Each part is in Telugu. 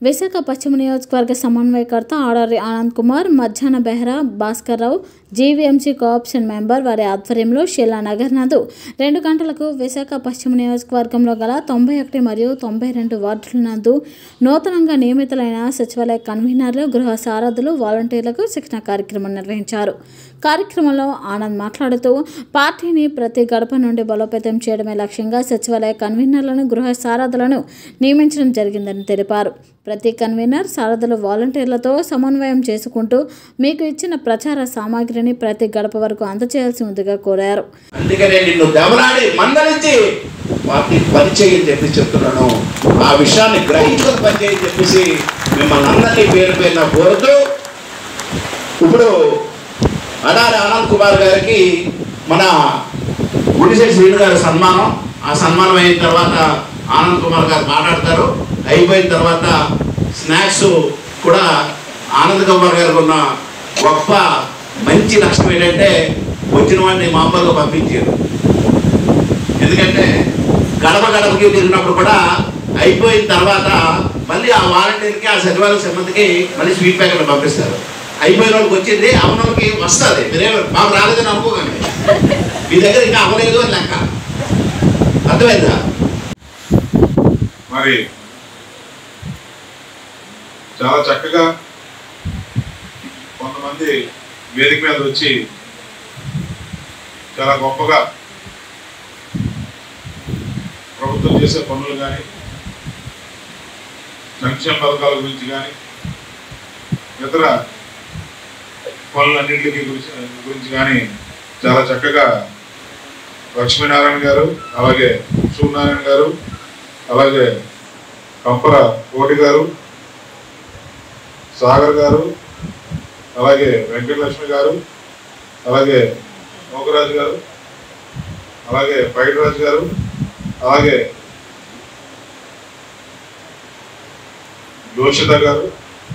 విశాఖ పశ్చిమ నియోజకవర్గ సమన్వయకర్త ఆడారి ఆనంద్ కుమార్ మధ్యాహ్న Behera Bhaskar Rao GVMC cooption member వారి ఆధ్వర్యంలో షిల్లా నగర్ నందు రెండు గంటలకు విశాఖ పశ్చిమ నియోజకవర్గంలో గల తొంభై ఒకటి మరియు తొంభై రెండు వార్డుల నందు నూతనంగా నియమితులైన సచివాలయ కన్వీనర్లు గృహ సారథులు వాలంటీర్లకు శిక్షణ కార్యక్రమం నిర్వహించారు కార్యక్రమంలో ఆనంద్ మాట్లాడుతూ పార్టీని ప్రతి గడప నుండి బలోపేతం చేయడమే లక్ష్యంగా సచివాలయ కన్వీనర్లను గృహ సారథులను నియమించడం జరిగిందని తెలిపారు ప్రతి కన్వీనర్ సారథులు వాలంటీర్లతో సమన్వయం చేసుకుంటూ మీకు ఇచ్చిన ప్రచార సామాగ్రిని ప్రతి గడప వరకు అందచేయాల్సి ఉందిగా కోరారు అందుకనే నిన్ను దెవలాడి మందలించి వాటిని పనిచేయని చెప్పి చెప్తున్నాను ఆ విషయాన్ని గ్రహించుకొని పనిచేయని చెప్పేసి మిమ్మల్ని అందరినీ పేరు పేరున కోరుతూ ఇప్పుడు అడారి ఆనంద్ కుమార్ గారికి మన గుడిసె శ్రీను గారి సన్మానం ఆ సన్మానం అయిన తర్వాత ఆనంద్ కుమార్ గారు మాట్లాడతారు అయిపోయిన తర్వాత స్నాక్స్ కూడా ఆనంద్ కుమార్ గారికి ఉన్న గొప్ప మంచి లక్షణం ఏంటంటే వచ్చిన వాడిని మామూలుగా పంపించారు ఎందుకంటే గడప గడపకి తిరిగినప్పుడు కూడా అయిపోయిన తర్వాత మళ్ళీ ఆ వాలంటీర్కి ఆ సచివాలయ సిబ్బందికి మళ్ళీ స్వీట్ ప్యాకెట్లు పంపిస్తారు అయిపోయిన వాళ్ళకి వచ్చింది అవన వాళ్ళకి వస్తుంది మీరే మాకు రాలేదని అనుకోకండి మీ దగ్గర ఇంకా అవ్వలేదు అని లెక్క అర్థమైందా మరి చాలా చక్కగా కొంతమంది వేదిక మీద వచ్చి చాలా గొప్పగా ప్రభుత్వం చేసే పనులు కానీ సంక్షేమ పథకాల గురించి కానీ ఇతర పనులన్నింటికి గురించి గురించి కానీ చాలా చక్కగా లక్ష్మీనారాయణ గారు అలాగే సూర్యనారాయణ గారు అలాగే కంపర కోటి గారు సాగర్ గారు అలాగే వెంకటలక్ష్మి గారు అలాగే మోగరాజు గారు అలాగే పైడిరాజు గారు అలాగే జోషిత గారు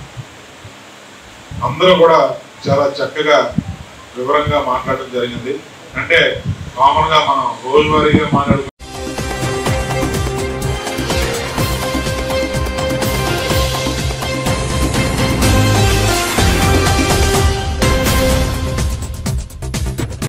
అందరూ కూడా చాలా చక్కగా వివరంగా మాట్లాడడం జరిగింది అంటే కామన్గా మనం రోజువారీగా మాట్లాడుకునే